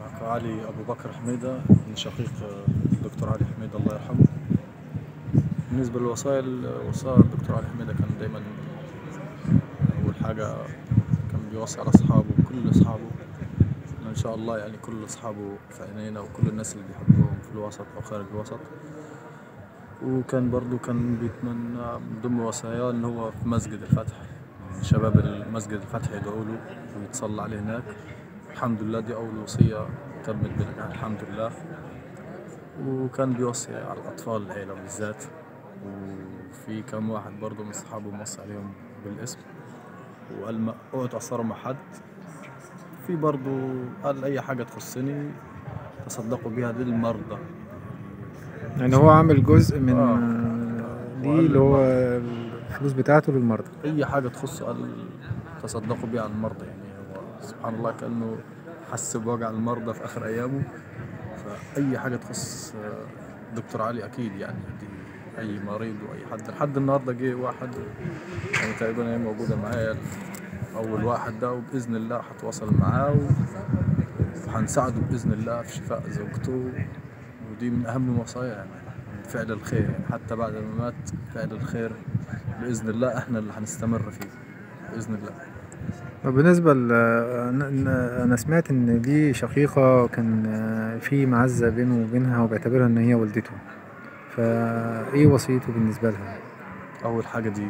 معك علي أبو بكر حميدة من شقيق الدكتور علي حميدة الله يرحمه بالنسبة للوصايا وصايا الدكتور علي حميدة كان دايما أول حاجة كان بيوصي على أصحابه كل أصحابه إن شاء الله يعني كل أصحابه في عينينا وكل الناس اللي بيحبهم في الوسط أو خارج الوسط وكان برضو كان بيتمنى من ضمن وصاياه إن هو في مسجد الفتح شباب المسجد الفتح يدعوا له ويتصلى عليه هناك الحمد لله دي أول وصية تمت بنجاح الحمد لله وكان بيوصي على الأطفال العيلة بالذات وفي كم واحد برضه من أصحابه موصي عليهم بالاسم وقال ما اوعوا تأثروا مع حد في برضه قال أي حاجة تخصني تصدقوا بيها للمرضى يعني هو عامل جزء من آه. دي اللي هو الفلوس بتاعته للمرضى أي حاجة تخصه قال تصدقوا بيها على المرضى يعني هو سبحان الله كأنه حس بوجع المرضى في آخر أيامه فأي حاجة تخص دكتور علي أكيد يعني دي أي مريض وأي حد لحد النهاردة جه واحد يعني تقريبا هي موجودة معايا أول واحد ده وبإذن الله هتواصل معاه وهنساعده بإذن الله في شفاء زوجته ودي من أهم الوصايا يعني فعل الخير يعني حتى بعد ما مات فعل الخير بإذن الله إحنا اللي هنستمر فيه بإذن الله وبالنسبة ل أنا سمعت إن دي شقيقة كان في معزة بينه وبينها وبيعتبرها إن هي والدته فإيه وصيته بالنسبة لها؟ أول حاجة دي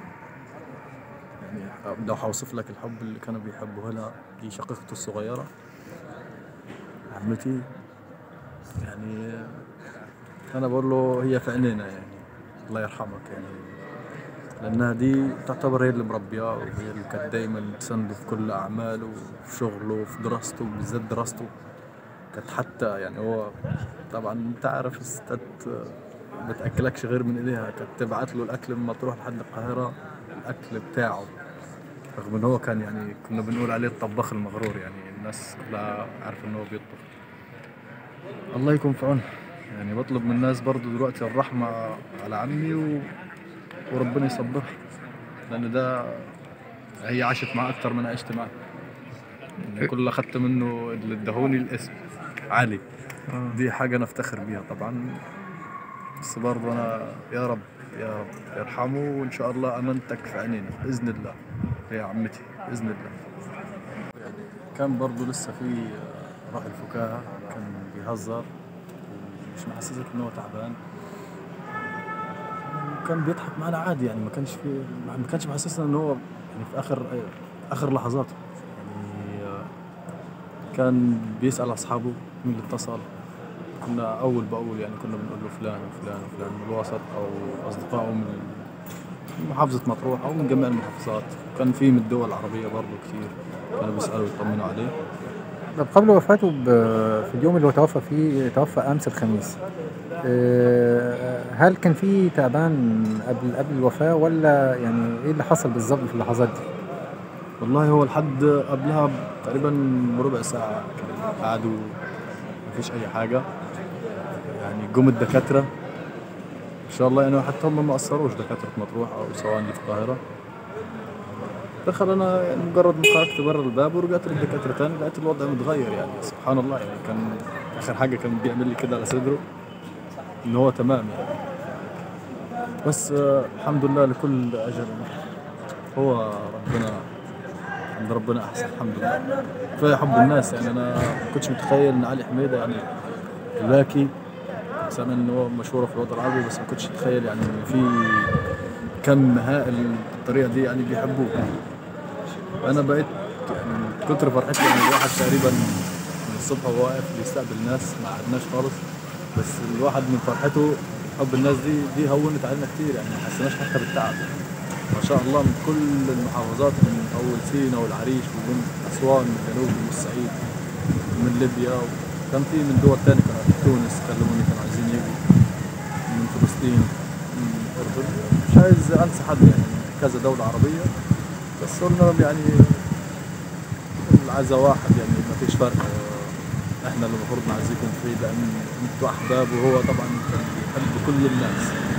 يعني لو هوصف لك الحب اللي كانوا بيحبوها لها دي شقيقته الصغيرة عمتي يعني أنا بقول له هي في عينينا يعني الله يرحمك يعني لأنها دي تعتبر هي اللي مربياه وهي اللي كانت دايما تسنده في كل أعماله وفي شغله وفي دراسته بالذات دراسته كانت حتى يعني هو طبعا أنت عارف الستات ما تاكلكش غير من ايديها كانت تبعت له الاكل لما تروح لحد القاهره الاكل بتاعه رغم ان هو كان يعني كنا بنقول عليه الطباخ المغرور يعني الناس كلها عارفه ان هو بيطبخ الله يكون في عونه يعني بطلب من الناس برضو دلوقتي الرحمه على عمي و... وربنا يصبرها لان ده هي عاشت معاه اكتر من انا عشت معاه يعني كل اللي اخدت منه اللي ادهوني الاسم علي دي حاجه انا افتخر بيها طبعا بس برضه انا يا رب يا رب يرحمه وان شاء الله امانتك في عينينا باذن الله يا عمتي باذن الله يعني كان برضه لسه في روح الفكاهه كان بيهزر ومش محسسك ان هو تعبان وكان بيضحك معنا عادي يعني ما كانش في ما كانش محسسنا ان هو يعني في اخر اخر لحظاته يعني كان بيسال اصحابه مين اللي اتصل كنا اول باول يعني كنا بنقول له فلان وفلان وفلان من الوسط او اصدقائه من محافظه مطروح او من جميع المحافظات كان في من الدول العربيه برضه كثير كانوا بيسالوا يطمنوا عليه طب قبل وفاته في اليوم اللي هو توفى فيه توفى امس الخميس هل كان في تعبان قبل قبل الوفاه ولا يعني ايه اللي حصل بالظبط في اللحظات دي؟ والله هو لحد قبلها تقريبا بربع ساعه قعدوا مفيش اي حاجه يعني جم الدكاتره ان شاء الله يعني حتى هم ما قصروش دكاتره مطروح او سواء اللي في القاهره دخل انا يعني مجرد ما خرجت بره الباب ورجعت للدكاتره تاني لقيت الوضع متغير يعني سبحان الله يعني كان اخر حاجه كان بيعمل لي كده على صدره ان هو تمام يعني بس الحمد لله لكل اجل هو ربنا عند ربنا احسن الحمد لله كفايه حب الناس يعني انا ما كنتش متخيل ان علي حميده يعني لاكي سامع ان هو مشهوره في الوطن العربي بس ما كنتش اتخيل يعني ان في كم هائل بالطريقه دي يعني بيحبوه انا بقيت يعني من كتر فرحتي يعني الواحد تقريبا من الصبح وهو واقف بيستقبل ناس ما قعدناش خالص بس الواحد من فرحته حب الناس دي دي هونت علينا كتير يعني ما حسيناش حتى بالتعب ما شاء الله من كل المحافظات من اول سينا والعريش ومن اسوان من الجنوب من الصعيد من ليبيا كان في من دول تانية كانوا في تونس كلموني كانوا عايزين يجوا من فلسطين من الاردن مش عايز انسى حد يعني كذا دولة عربية بس قلنا لهم يعني العزا واحد يعني ما فيش فرق احنا اللي المفروض نعزيكم فيه لان انتوا احباب وهو طبعا كان بيحب كل الناس